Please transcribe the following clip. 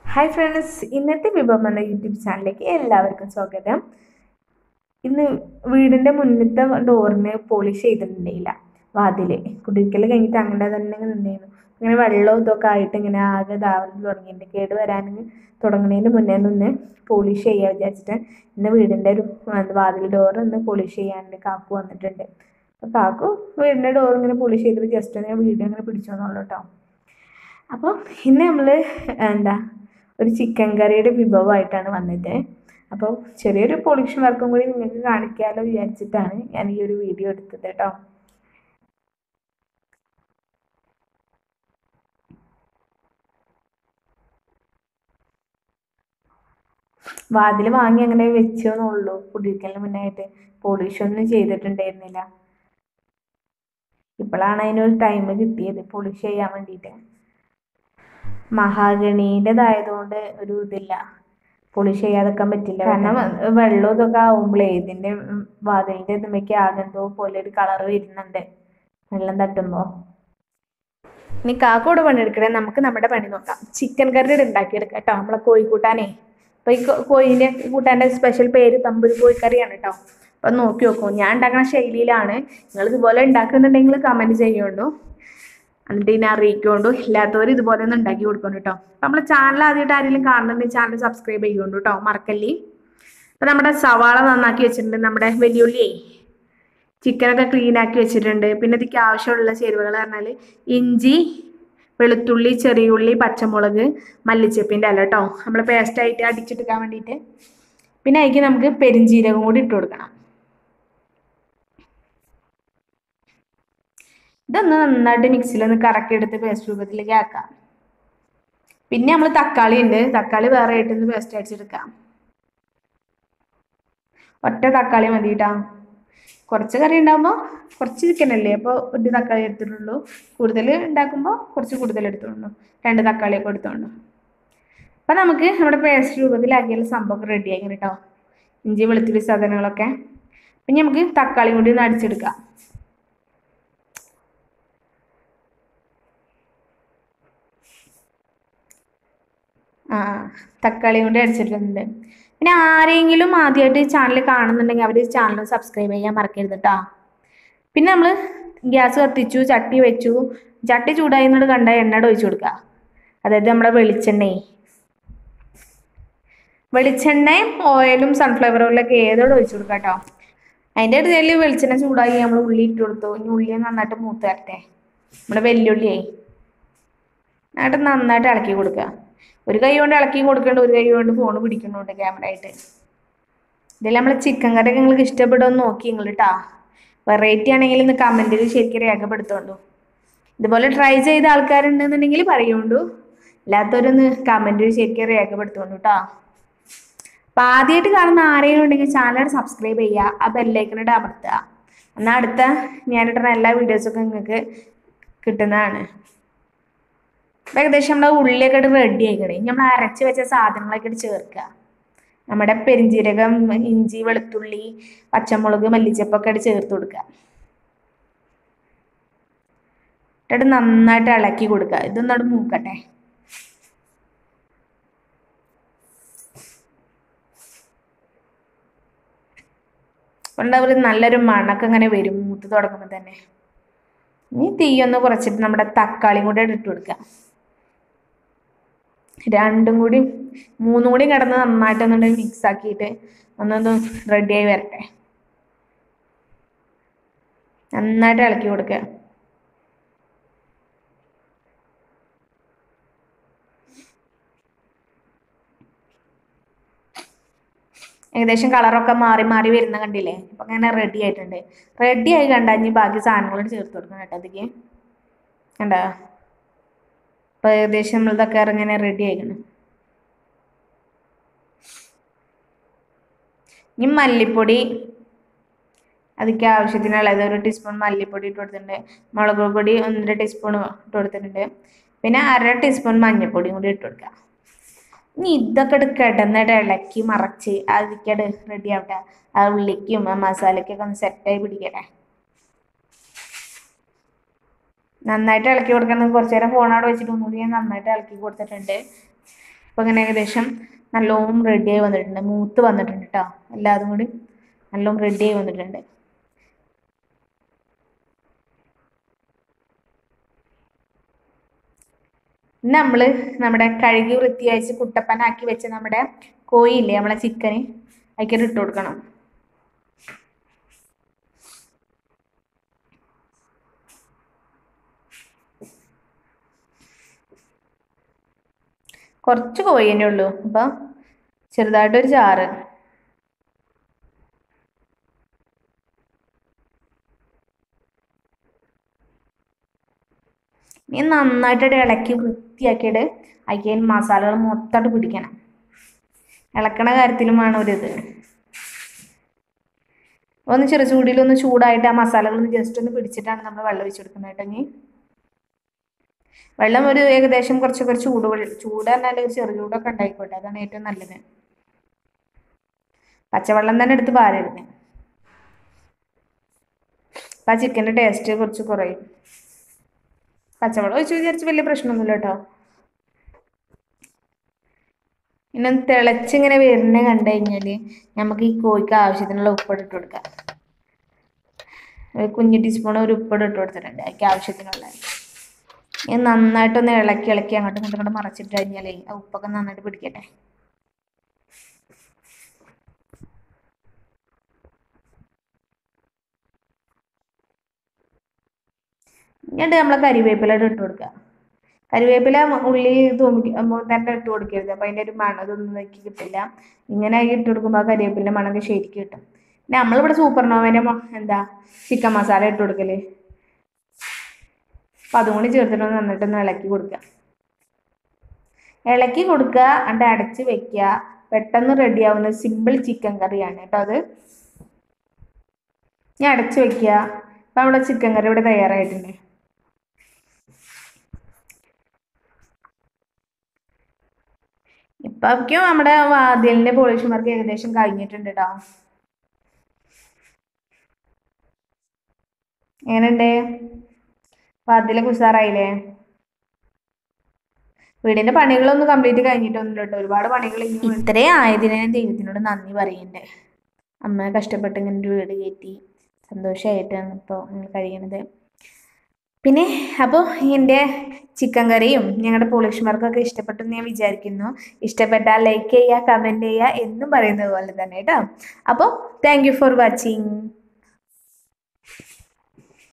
hi friends ഇന്നത്തെ വിഭവം എന്ന യൂട്യൂബ് ചാനലിലേക്ക് എല്ലാവർക്കും സ്വാഗതം ഇന്ന് വീടിൻ്റെ മുന്നത്തെ ഡോറിന് പോളിഷ് ചെയ്തിട്ടുണ്ടായില്ല വാതിൽ കുടിക്കൽ കഴിഞ്ഞിട്ട് അങ്ങനെ തന്നെ നിന്നിരുന്നു ഇങ്ങനെ വെള്ളവും ഇതൊക്കെ ആയിട്ട് ഇങ്ങനെ ആകെ ഇതാവാൻ തുടങ്ങിയിട്ടുണ്ട് കേട് വരാൻ തുടങ്ങുന്നതിന് മുന്നേ ഒന്ന് പോളിഷ് ചെയ്യാൻ വിചാരിച്ചിട്ട് ഇന്ന് വീടിൻ്റെ ഒരു എന്ത് വാതിൽ ഡോർ ഒന്ന് പോളിഷ് ചെയ്യാണ്ട് കാക്കു വന്നിട്ടുണ്ട് അപ്പോൾ കാക്കു വീടിൻ്റെ ഡോർ ഇങ്ങനെ പോളിഷ് ചെയ്തിട്ട് ജസ്റ്റ് ഒന്ന് വീഡിയോ ഇങ്ങനെ പിടിച്ചോന്നുള്ളൂ കേട്ടോ അപ്പോൾ ഇന്ന് നമ്മൾ എന്താ ഒരു ചിക്കൻ കറിയുടെ വിഭവമായിട്ടാണ് വന്നത് അപ്പോൾ ചെറിയൊരു പോളിഷ് വർക്കും കൂടി നിങ്ങൾക്ക് കാണിക്കാമല്ലോ വിചാരിച്ചിട്ടാണ് ഞാൻ ഈ ഒരു വീഡിയോ എടുത്തത് കേട്ടോ വാതിൽ വാങ്ങി അങ്ങനെ വെച്ചെന്നുള്ളൂ കുടിയിരിക്കലിന് മുന്നായിട്ട് പോളിഷ് ഒന്നും ചെയ്തിട്ടുണ്ടായിരുന്നില്ല ഇപ്പോഴാണ് അതിനൊരു ടൈം കിട്ടിയത് പോളിഷ് ചെയ്യാൻ വേണ്ടിയിട്ട് മഹാഗണീൻ്റെതായതുകൊണ്ട് ഒരു ഇതില്ല പോളിഷ് ചെയ്യാതെക്കാൻ പറ്റില്ല കാരണം വെള്ളം ഇതൊക്കെ ആവുമ്പോഴേ ഇതിൻ്റെ വാതിലിൻ്റെ ഇതുമ്മയ്ക്ക് ആകെ എന്തോ പോലെ ഒരു കളർ വരുന്നുണ്ട് വെള്ളം തട്ടുമ്പോൾ ഇനി കാക്കോട് പണിയെടുക്കണേ നമുക്ക് നമ്മുടെ പണി നോക്കാം ചിക്കൻ കറി ഉണ്ടാക്കിയെടുക്കാം കേട്ടോ നമ്മളെ കോഴി കൂട്ടാനേ അപ്പോൾ ഈ കോഴിൻ്റെ കൂട്ടാൻ്റെ സ്പെഷ്യൽ പേര് തമ്പൂരി കോഴിക്കറിയാണ് കേട്ടോ അപ്പം നോക്കി നോക്കൂ ഞാൻ ഉണ്ടാക്കുന്ന ശൈലിയിലാണ് നിങ്ങൾ ഇതുപോലെ ഉണ്ടാക്കുന്നുണ്ടെങ്കിൽ കമൻറ്റ് ചെയ്യുള്ളൂ എന്നിട്ട് ഇതിനെ അറിയിക്കൊണ്ടു ഇല്ലാത്തവർ ഇതുപോലെ ഒന്ന് ഉണ്ടാക്കി കൊടുക്കണം കേട്ടോ അപ്പം നമ്മളെ ചാനൽ ആദ്യമായിട്ട് ആരെങ്കിലും കാണുന്നുണ്ടെങ്കിൽ ചാനൽ സബ്സ്ക്രൈബ് ചെയ്യുകൊണ്ടു കേട്ടോ മറക്കല്ലേ അപ്പം നമ്മുടെ സവാള നന്നാക്കി വെച്ചിട്ടുണ്ട് നമ്മുടെ വെല്ലുള്ളിയേ ചിക്കനൊക്കെ ക്ലീൻ ആക്കി വെച്ചിട്ടുണ്ട് പിന്നെ ഇതിക്ക് ആവശ്യമുള്ള ചേരുവകൾ പറഞ്ഞാൽ ഇഞ്ചി വെളുത്തുള്ളി ചെറിയ ഉള്ളി പച്ചമുളക് മല്ലിച്ചപ്പിൻ്റെ അല്ല കേട്ടോ നമ്മൾ പേസ്റ്റായിട്ട് അടിച്ചെടുക്കാൻ വേണ്ടിയിട്ട് പിന്നെ അതിലേക്ക് നമുക്ക് പെരിഞ്ജീരകം കൂടി ഇട്ട് കൊടുക്കണം ഇതൊന്ന് നന്നായിട്ട് മിക്സിയിൽ ഒന്ന് കറക്കി എടുത്ത് പേസ്റ്റ് രൂപത്തിലേക്ക് ആക്കാം പിന്നെ നമ്മൾ തക്കാളി ഉണ്ട് തക്കാളി വേറെ ആയിട്ടൊന്ന് പേസ്റ്റ് അടിച്ചെടുക്കാം ഒറ്റ തക്കാളി മതി കേട്ടോ കുറച്ച് കറി ഉണ്ടാകുമ്പോൾ കുറച്ച് ചിക്കൻ അല്ലേ അപ്പോൾ ഒരു തക്കാളി എടുത്തിട്ടുള്ളൂ കൂടുതൽ ഉണ്ടാക്കുമ്പോൾ കുറച്ച് കൂടുതൽ എടുത്തോളൂ രണ്ട് തക്കാളിയൊക്കെ എടുത്തോളൂ അപ്പം നമുക്ക് നമ്മുടെ പേസ്റ്റ് രൂപത്തിലാക്കിയാൽ സംഭവം റെഡി ആയി കേട്ടോ ഇഞ്ചി വെളുത്തുള്ളി സാധനങ്ങളൊക്കെ പിന്നെ നമുക്ക് തക്കാളി കൂടി ഒന്ന് അടിച്ചെടുക്കാം ആ തക്കാളി കൊണ്ട് അടിച്ചിട്ടുണ്ട് പിന്നെ ആരെങ്കിലും ആദ്യമായിട്ട് ചാനൽ കാണുന്നുണ്ടെങ്കിൽ അവർ ചാനൽ സബ്സ്ക്രൈബ് ചെയ്യാൻ മറക്കരുത് കേട്ടോ പിന്നെ നമ്മൾ ഗ്യാസ് കത്തിച്ചു ചട്ടി വെച്ചു ചട്ടി ചൂടായി എന്നിട്ട് കണ്ട എണ്ണ ഒഴിച്ചു കൊടുക്കുക അതായത് നമ്മുടെ വെളിച്ചെണ്ണയെ വെളിച്ചെണ്ണയും ഓയിലും സൺഫ്ലവർ ഓയിലൊക്കെ ഏതോടെ ഒഴിച്ചു കൊടുക്കുക കേട്ടോ അതിൻ്റെ ഇടയിൽ വെളിച്ചെണ്ണ ചൂടായി നമ്മൾ ഉള്ളി ഇട്ട് കൊടുത്തു ഇനി ഉള്ളി നന്നായിട്ട് മൂത്ത് തരട്ടെ നമ്മുടെ വെല്ലുള്ളിയായി എന്നിട്ട് നന്നായിട്ട് ഇളക്കി കൊടുക്കുക ഒരു കൈ കൊണ്ട് ഇളക്കി കൊടുക്കേണ്ട ഒരു കൈ കൊണ്ട് ഫോൺ പിടിക്കുന്നുണ്ട് ക്യാമറ ആയിട്ട് ഇതിൽ നമ്മൾ ചിക്കൻ കറിയൊക്കെ നിങ്ങൾക്ക് ഇഷ്ടപ്പെടുമെന്ന് നോക്കി നിങ്ങൾ കേട്ടാ വെറൈറ്റി ആണെങ്കിൽ ഇന്ന് കമൻറ്റിൽ ശരിക്കും രേഖപ്പെടുത്തോണ്ടു ഇതുപോലെ ട്രൈ ചെയ്ത ആൾക്കാരുണ്ടെന്നുണ്ടെങ്കിൽ പറയുകൊണ്ടു ഇല്ലാത്തവരൊന്ന് കമൻറ്റിൽ ശരിക്കും രേഖപ്പെടുത്തോണ്ടു കേട്ടോ അപ്പം ആദ്യമായിട്ട് കാണുന്ന ആരെങ്കിലും ഉണ്ടെങ്കിൽ ചാനൽ സബ്സ്ക്രൈബ് ചെയ്യുക ആ ബെല്ലൈക്കനോട് അമർത്തുക എന്നാൽ അടുത്ത ഞാനിടുന്ന എല്ലാ വീഡിയോസൊക്കെ നിങ്ങൾക്ക് കിട്ടുന്നതാണ് ഏകദേശം നമ്മുടെ ഉള്ളിയൊക്കെ ഇട്ട് റെഡി ആയിക്കണേ നമ്മൾ അരച്ച് വെച്ച സാധനങ്ങളൊക്കെ ഇട്ട് ചേർക്കുക നമ്മുടെ പെരിഞ്ജീരകം ഇഞ്ചി വെളുത്തുള്ളി പച്ചമുളക് മല്ലിച്ചപ്പൊക്കെ ഇട്ട് ചേർത്ത് കൊടുക്കുക എന്നിട്ട് നന്നായിട്ട് ഇളക്കി കൊടുക്കുക ഇതൊന്നോട് മൂക്കട്ടെ ഉണ്ടാവും നല്ലൊരു മണക്കം ഇങ്ങനെ വരും മൂത്ത് തുടങ്ങുമ്പോൾ തന്നെ ഇനി തീയൊന്ന് കുറച്ചിട്ട് നമ്മുടെ തക്കാളിയും കൂടെ ഇട്ട് കൊടുക്കുക രണ്ടും കൂടി മൂന്നും കൂടി കിടന്ന് നന്നായിട്ട് ഒന്നുകൊണ്ട് മിക്സ് ആക്കിയിട്ട് ഒന്നൊന്ന് റെഡിയായി വരട്ടെ നന്നായിട്ട് ഇളക്കി കൊടുക്കുക ഏകദേശം കളറൊക്കെ മാറി മാറി വരുന്ന കണ്ടില്ലേ ഇപ്പം അങ്ങനെ റെഡി ആയിട്ടുണ്ട് റെഡി ആയി കണ്ടാൽ ഇനി ബാക്കി സാധനങ്ങളോട് ചേർത്ത് കൊടുക്കണം കേട്ടോ അതിക്ക് കണ്ടോ അപ്പോൾ ഏകദേശം നമ്മളിതൊക്കെ ഇറങ്ങനെ റെഡി ആയിക്കണം ഇനി മല്ലിപ്പൊടി അതിക്ക് ആവശ്യത്തിനുള്ളത് ഒരു ടീസ്പൂൺ മല്ലിപ്പൊടി ഇട്ട് കൊടുത്തിട്ടുണ്ട് മുളക് പൊടി ഒന്നര ടീസ്പൂൺ ഇട്ട് കൊടുത്തിട്ടുണ്ട് പിന്നെ അര ടീസ്പൂൺ മഞ്ഞൾപ്പൊടിയും കൂടി ഇട്ട് കൊടുക്കുക ഇനി ഇതൊക്കെ കിടന്നിട്ട് ഇളക്കി മറച്ച് അതിക്കട് റെഡി ആവട്ടെ ആ ഉള്ളിക്കും ആ മസാലയ്ക്കൊക്കെ ഒന്ന് സെറ്റായി പിടിക്കട്ടെ നന്നായിട്ട് ഇളക്കി കൊടുക്കണം കുറച്ച് നേരം ഫോൺ അവിടെ വെച്ചിട്ട് ഒന്നുകൂടി ഞാൻ നന്നായിട്ട് ഇളക്കി കൊടുത്തിട്ടുണ്ട് ഇപ്പം ഇങ്ങനെ ഏകദേശം നല്ലോണം റെഡിയായി വന്നിട്ടുണ്ട് മൂത്ത് വന്നിട്ടുണ്ട് കേട്ടോ എല്ലാതും കൂടി നല്ലോണം റെഡിയായി വന്നിട്ടുണ്ട് ഇന്ന് നമ്മൾ നമ്മുടെ കഴുകി വൃത്തിയായിച്ച് കുട്ടപ്പനാക്കി വെച്ച നമ്മുടെ കോഴിയില്ലേ നമ്മളെ ചിക്കന് അതിലേക്ക് ഇട്ട് കൊടുക്കണം കുറച്ച് കോഴി തന്നെ ഉള്ളൂ അപ്പം ചെറുതായിട്ടൊരു ചാറ് ഇനി നന്നായിട്ട് ഇളക്കി വൃത്തിയാക്കിയിട്ട് അതിൽ മസാലകൾ മൊത്തമായിട്ട് പിടിക്കണം ഇളക്കണ കാര്യത്തിലും വേണം ഒരിത് ഒന്ന് ചെറു ചൂടിലൊന്ന് ചൂടായിട്ട് ആ മസാലകൾ ഒന്ന് ജസ്റ്റ് ഒന്ന് പിടിച്ചിട്ടാണ് നമ്മൾ വെള്ളം ഒഴിച്ച് കൊടുക്കുന്നത് കേട്ടോ ഇനി വെള്ളം ഒരു ഏകദേശം കുറച്ചൊക്കെ ഒരു ചൂട് വെള്ളം ചൂട് പറഞ്ഞാൽ ഒരു ചെറു ചൂടൊക്കെ ഉണ്ടായിക്കോട്ടെ അതാണ് ഏറ്റവും നല്ലത് പച്ചവെള്ളം തന്നെ എടുത്ത് പാരരുത് അപ്പം ആ ചിക്കൻ്റെ ടേസ്റ്റ് കുറച്ച് കുറയും പച്ചവെള്ളം ഒഴിച്ച് വിചാരിച്ച് വലിയ പ്രശ്നമൊന്നുമില്ല കേട്ടോ പിന്നെ തിളച്ചിങ്ങനെ വരുന്ന കണ്ടു കഴിഞ്ഞാൽ നമുക്ക് ഈ കോഴിക്ക് ആവശ്യത്തിനുള്ള ഉപ്പിട്ട് ഇട്ട് കൊടുക്കാം ഒരു കുഞ്ഞു ടീസ്പൂൺ ഒരു ഉപ്പിട്ട് ഇട്ട് കൊടുത്തിട്ടുണ്ട് അതിക്ക് ആവശ്യത്തിനുള്ള ഇത് നന്നായിട്ടൊന്ന് ഇളക്കി ഇളക്കി അങ്ങോട്ടും ഇങ്ങോട്ടും ഇങ്ങോട്ട് മറച്ചിട്ട് കഴിഞ്ഞാലേ ആ ഉപ്പൊക്കെ നന്നായിട്ട് പിടിക്കട്ടെ എന്നിട്ട് നമ്മൾ കരിവേപ്പില ഇട്ട് കൊടുക്കുക കരിവേപ്പില ഉള്ളി തൂമിക്ക് തന്നെ ഇട്ട് കൊടുക്കരുത് അപ്പം അതിൻ്റെ ഒരു മണം ഇതൊന്നും എനിക്ക് കിട്ടില്ല ഇങ്ങനെ ഇട്ട് കൊടുക്കുമ്പോൾ ആ കരിവേപ്പിൻ്റെ മണമൊക്കെ ശരിക്കും കിട്ടും പിന്നെ നമ്മളിവിടെ സൂപ്പർ നോവേൻ്റെ എന്താ ചിക്കൻ മസാല ഇട്ട് കൊടുക്കല് അപ്പം അതും കൂടി ചേർത്തിട്ടൊന്ന് നന്നായിട്ടൊന്ന് ഇളക്കി കൊടുക്കുക ഇളക്കി കൊടുക്കുക എന്നിട്ട് അടച്ച് വെക്കുക പെട്ടെന്ന് റെഡിയാവുന്ന സിമ്പിൾ ചിക്കൻ കറിയാണ് കേട്ടോ അത് ഞാൻ അടച്ച് വെക്കുക അപ്പം അവിടെ ചിക്കൻ കറി ഇവിടെ തയ്യാറായിട്ടുണ്ട് ഇപ്പൊക്കും നമ്മുടെ വാതിലിന്റെ പോളിഷ് വർക്ക് ഏകദേശം കഴിഞ്ഞിട്ടുണ്ട് കേട്ടോ എങ്ങനെയുണ്ട് വാതിലൊക്കെ ഉഷാറായില്ലേ വീടിന്റെ പണികളൊന്നും കംപ്ലീറ്റ് കഴിഞ്ഞിട്ടൊന്നുമില്ല കേട്ടോ ഒരുപാട് പണികൾ ഇനി ഇത്രയും ആയതിന് ഞാൻ ദൈവത്തിനോട് നന്ദി പറയണ്ടേ അമ്മ കഷ്ടപ്പെട്ട് ഇങ്ങനെ ഒരു വീട് കയറ്റി സന്തോഷമായിട്ടാണ് ഇപ്പോൾ കഴിയണത് പിന്നെ അപ്പോൾ എൻ്റെ ചിക്കൻ കറിയും ഞങ്ങളുടെ പോളിഷ് വർക്കൊക്കെ ഇഷ്ടപ്പെട്ടു എന്ന് ഞാൻ വിചാരിക്കുന്നു ഇഷ്ടപ്പെട്ടാൽ ലൈക്ക് ചെയ്യുക കമൻറ്റ് ചെയ്യുക എന്നും പറയുന്നത് പോലെ തന്നെ കേട്ടോ അപ്പോൾ താങ്ക് യു ഫോർ വാച്ചിങ്